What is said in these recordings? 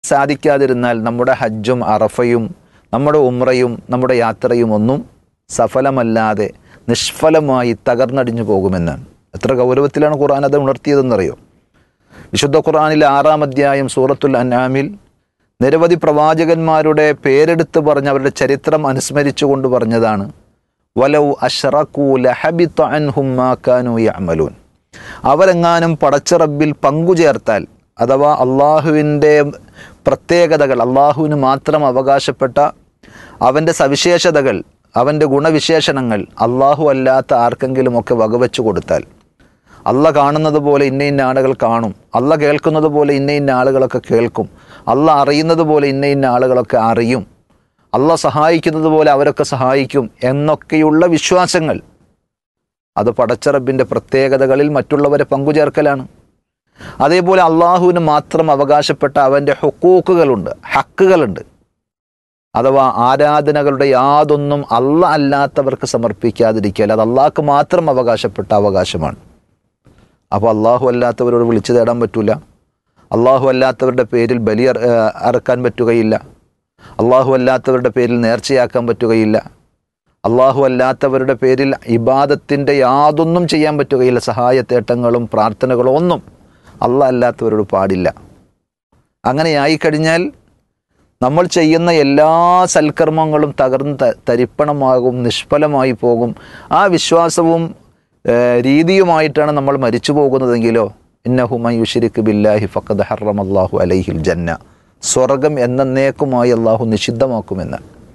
സാധിക്കാതിരുന്നാൽ നമ്മുടെ ഹജ്ജും അറഫയും നമ്മുടെ ഉമ്രയും നമ്മുടെ യാത്രയും ഒന്നും സഫലമല്ലാതെ നിഷ്ഫലമായി തകർന്നടിഞ്ഞു പോകുമെന്നാണ് എത്ര ഗൗരവത്തിലാണ് ഖുർആൻ അത് ഉണർത്തിയതെന്നറിയോ വിശുദ്ധ ഖുർആനിലെ ആറാം അധ്യായം സൂറത്തുൽ അനാമിൽ നിരവധി പ്രവാചകന്മാരുടെ പേരെടുത്ത് പറഞ്ഞ് അവരുടെ ചരിത്രം അനുസ്മരിച്ചുകൊണ്ട് പറഞ്ഞതാണ് വലൗ അഷ്റഖൂ ലഹബിത അൻഹും മാ കാനൂ യഅമലൂൻ അവരെങ്ങാനും പടച്ച റബ്ബിൽ പങ്കുചേർത്താൽ അഥവാ അള്ളാഹുവിൻ്റെ പ്രത്യേകതകൾ അള്ളാഹുവിന് മാത്രം അവകാശപ്പെട്ട അവൻ്റെ സവിശേഷതകൾ അവൻ്റെ ഗുണവിശേഷണങ്ങൾ അള്ളാഹു അല്ലാത്ത ആർക്കെങ്കിലുമൊക്കെ വകവെച്ചു കൊടുത്താൽ അല്ല കാണുന്നത് പോലെ ഇന്ന ഇന്ന ആളുകൾ കാണും അല്ല കേൾക്കുന്നത് പോലെ ഇന്ന ഇന്ന ആളുകളൊക്കെ കേൾക്കും അല്ല അറിയുന്നത് പോലെ ഇന്ന ഇന്ന ആളുകളൊക്കെ അറിയും അല്ല സഹായിക്കുന്നത് പോലെ അവരൊക്കെ സഹായിക്കും എന്നൊക്കെയുള്ള വിശ്വാസങ്ങൾ അത് പടച്ചറബിൻ്റെ പ്രത്യേകതകളിൽ മറ്റുള്ളവരെ പങ്കുചേർക്കലാണ് അതേപോലെ അള്ളാഹുവിന് മാത്രം അവകാശപ്പെട്ട അവൻ്റെ ഹുക്കൂക്കുകളുണ്ട് ഹക്കുകളുണ്ട് അഥവാ ആരാധനകളുടെ യാതൊന്നും അല്ല അല്ലാത്തവർക്ക് സമർപ്പിക്കാതിരിക്കൽ അത് അള്ളാഹ്ക്ക് മാത്രം അവകാശപ്പെട്ട അവകാശമാണ് അപ്പോൾ അള്ളാഹു അല്ലാത്തവരോട് വിളിച്ചു തേടാൻ പറ്റൂല അള്ളാഹു അല്ലാത്തവരുടെ പേരിൽ ബലി അറ- ഏഹ് അറക്കാൻ പറ്റുകയില്ല അള്ളാഹു അല്ലാത്തവരുടെ പേരിൽ നേർച്ചയാക്കാൻ പറ്റുകയില്ല അള്ളാഹു അല്ലാത്തവരുടെ പേരിൽ ഇബാദത്തിൻ്റെ യാതൊന്നും ചെയ്യാൻ പറ്റുകയില്ല സഹായത്തേട്ടങ്ങളും പ്രാർത്ഥനകളും ഒന്നും അല്ല അല്ലാത്തവരോട് പാടില്ല അങ്ങനെ ആയിക്കഴിഞ്ഞാൽ നമ്മൾ ചെയ്യുന്ന എല്ലാ സൽക്കർമ്മങ്ങളും തകർന്ന് ത- തരിപ്പണമാകും നിഷ്ഫലമായി പോകും ആ വിശ്വാസവും ഏഹ്, രീതിയുമായിട്ടാണ് നമ്മൾ മരിച്ചു പോകുന്നതെങ്കിലോ ഇന്നഹുമ യുഷിരിക്ക് ബില്ലാഹി ഫക്കത് ഹറം അള്ളാഹു അലൈഹിൽ ജന്ന സ്വർഗം എന്നേക്കുമായി അള്ളാഹു നിഷിദ്ധമാക്കുമെന്ന്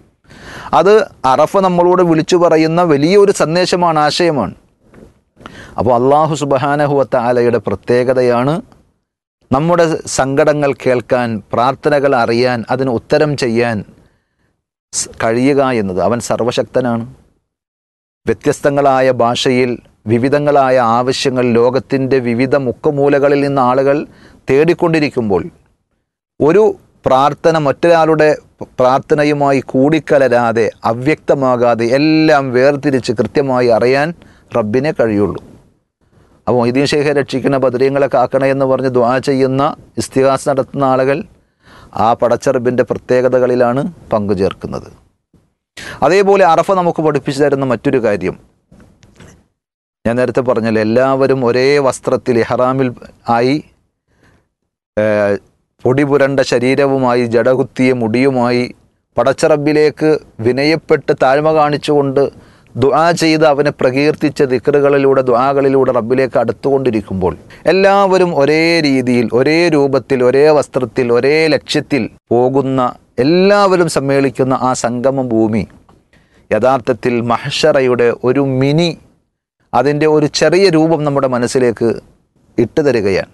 അത് അറഫ നമ്മളോട് വിളിച്ചു പറയുന്ന വലിയൊരു സന്ദേശമാണ് ആശയമാണ് അപ്പോൾ അള്ളാഹു സുബഹാനഹുവത്ത ആലയുടെ പ്രത്യേകതയാണ് നമ്മുടെ സങ്കടങ്ങൾ കേൾക്കാൻ പ്രാർത്ഥനകൾ അറിയാൻ അതിന് ഉത്തരം ചെയ്യാൻ സ് കഴിയുക എന്നത് അവൻ സർവശക്തനാണ് വ്യത്യസ്തങ്ങളായ ഭാഷയിൽ വിവിധങ്ങളായ ആവശ്യങ്ങൾ ലോകത്തിൻ്റെ വിവിധ മുക്കമൂലകളിൽ നിന്ന് ആളുകൾ തേടിക്കൊണ്ടിരിക്കുമ്പോൾ ഒരു പ്രാർത്ഥന മറ്റൊരാളുടെ പ്രാർത്ഥനയുമായി കൂടിക്കലരാതെ അവ്യക്തമാകാതെ എല്ലാം വേർതിരിച്ച് കൃത്യമായി അറിയാൻ റബ്ബിനെ കഴിയുള്ളൂ അപ്പോൾ മൊയ്തീൻ ഷെയ്ഖെ രക്ഷിക്കുന്ന ബദരീങ്ങളെ കാക്കണേ എന്ന് പറഞ്ഞ് ദ്വാ ചെയ്യുന്ന ഇസ്തിഹാസ് നടത്തുന്ന ആളുകൾ ആ പടച്ചറബിൻ്റെ പ്രത്യേകതകളിലാണ് പങ്കുചേർക്കുന്നത് അതേപോലെ അറഫ നമുക്ക് പഠിപ്പിച്ചു തരുന്ന മറ്റൊരു കാര്യം ഞാൻ നേരത്തെ പറഞ്ഞല്ലോ എല്ലാവരും ഒരേ വസ്ത്രത്തിൽ ഇഹ്റാമിൽ ആയി ഏഹ്, പൊടി പുരണ്ട ശരീരവുമായി ജടകുത്തിയ മുടിയുമായി പടച്ചറബിലേക്ക് വിനയപ്പെട്ട് താഴ്മ കാണിച്ചുകൊണ്ട് ദുആ ചെയ്ത് അവനെ പ്രകീർത്തിച്ച ദിക്റുകളിലൂടെ ദുആകളിലൂടെ റബ്ബിലേക്ക് അടുത്തുകൊണ്ടിരിക്കുമ്പോൾ എല്ലാവരും ഒരേ രീതിയിൽ ഒരേ രൂപത്തിൽ ഒരേ വസ്ത്രത്തിൽ ഒരേ ലക്ഷ്യത്തിൽ പോകുന്ന എല്ലാവരും സമ്മേളിക്കുന്ന ആ സംഗമ ഭൂമി യഥാർത്ഥത്തിൽ മഹ്ഷറയുടെ ഒരു മിനി അതിൻ്റെ ഒരു ചെറിയ രൂപം നമ്മുടെ മനസ്സിലേക്ക് ഇട്ടു തരികയാണ്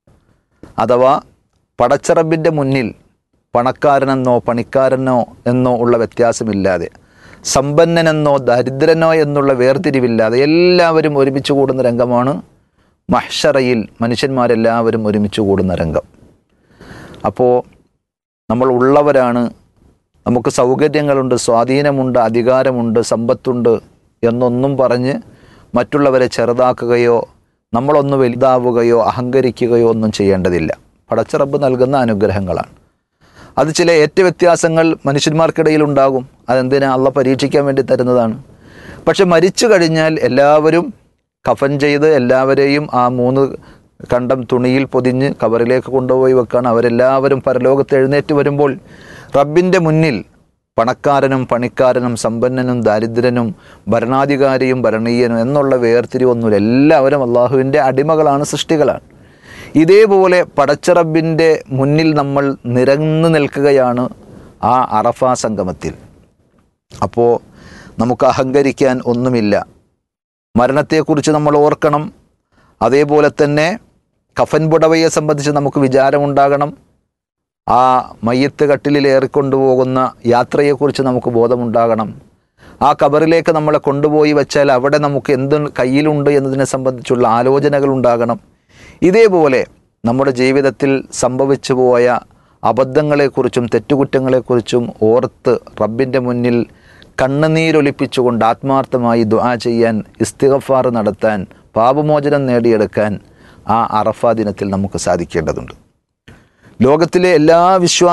അഥവാ പടച്ചറബിൻ്റെ മുന്നിൽ പണക്കാരനെന്നോ പണിക്കാരനോ എന്നോ ഉള്ള വ്യത്യാസമില്ലാതെ സമ്പന്നനെന്നോ ദരിദ്രനോ എന്നുള്ള വേർതിരിവില്ലാതെ എല്ലാവരും ഒരുമിച്ച് കൂടുന്ന രംഗമാണ് മഹ്ഷറയിൽ മനുഷ്യന്മാരെല്ലാവരും ഒരുമിച്ച് കൂടുന്ന രംഗം അപ്പോൾ നമ്മൾ ഉള്ളവരാണ് നമുക്ക് സൗകര്യങ്ങളുണ്ട് സ്വാധീനമുണ്ട് അധികാരമുണ്ട് സമ്പത്തുണ്ട് എന്നൊന്നും പറഞ്ഞ് മറ്റുള്ളവരെ ചെറുതാക്കുകയോ നമ്മളൊന്ന് വലുതാവുകയോ അഹങ്കരിക്കുകയോ ഒന്നും ചെയ്യേണ്ടതില്ല പടച്ചറബ് നൽകുന്ന അനുഗ്രഹങ്ങളാണ് അത് ചില ഏറ്റ വ്യത്യാസങ്ങൾ മനുഷ്യന്മാർക്കിടയിൽ ഉണ്ടാകും അതെന്തിനാ അള്ള പരീക്ഷിക്കാൻ വേണ്ടി തരുന്നതാണ് പക്ഷെ മരിച്ചു കഴിഞ്ഞാൽ എല്ലാവരും കഫൻ ചെയ്ത് എല്ലാവരെയും ആ മൂന്ന് കണ്ടം തുണിയിൽ പൊതിഞ്ഞ് കവറിലേക്ക് കൊണ്ടുപോയി വെക്കാണ് അവരെല്ലാവരും പരലോകത്ത് എഴുന്നേറ്റ് വരുമ്പോൾ റബ്ബിൻ്റെ മുന്നിൽ പണക്കാരനും പണിക്കാരനും സമ്പന്നനും ദാരിദ്ര്യനും ഭരണാധികാരിയും ഭരണീയനും എന്നുള്ള വേർതിരിവൊന്നുമില്ല എല്ലാവരും അള്ളാഹുവിൻ്റെ അടിമകളാണ് സൃഷ്ടികളാണ് ഇതേപോലെ പടച്ചറബിൻ്റെ മുന്നിൽ നമ്മൾ നിരന്നു നിൽക്കുകയാണ് ആ അറഫ സംഗമത്തിൽ അപ്പോൾ നമുക്ക് അഹങ്കരിക്കാൻ ഒന്നുമില്ല മരണത്തെക്കുറിച്ച് നമ്മൾ ഓർക്കണം അതേപോലെ തന്നെ കഫൻ പുടവയെ സംബന്ധിച്ച് നമുക്ക് വിചാരമുണ്ടാകണം ആ മയ്യത്ത് കട്ടിലിൽ ഏറിക്കൊണ്ടുപോകുന്ന യാത്രയെക്കുറിച്ച് നമുക്ക് ബോധമുണ്ടാകണം ആ കബറിലേക്ക് നമ്മളെ കൊണ്ടുപോയി വെച്ചാൽ അവിടെ നമുക്ക് എന്ത് കയ്യിലുണ്ട് എന്നതിനെ സംബന്ധിച്ചുള്ള ആലോചനകൾ ഉണ്ടാകണം ഇതേപോലെ നമ്മുടെ ജീവിതത്തിൽ സംഭവിച്ചു പോയ അബദ്ധങ്ങളെക്കുറിച്ചും തെറ്റുകുറ്റങ്ങളെക്കുറിച്ചും ഓർത്ത് റബ്ബിൻ്റെ മുന്നിൽ കണ്ണുനീരൊലിപ്പിച്ചുകൊണ്ട് ആത്മാർത്ഥമായി ദുആ ചെയ്യാൻ ഇസ്തിഗഫാർ നടത്താൻ പാപമോചനം നേടിയെടുക്കാൻ ആ അറഫ ദിനത്തിൽ നമുക്ക് സാധിക്കേണ്ടതുണ്ട് ലോകത്തിലെ എല്ലാ വിശ്വാസ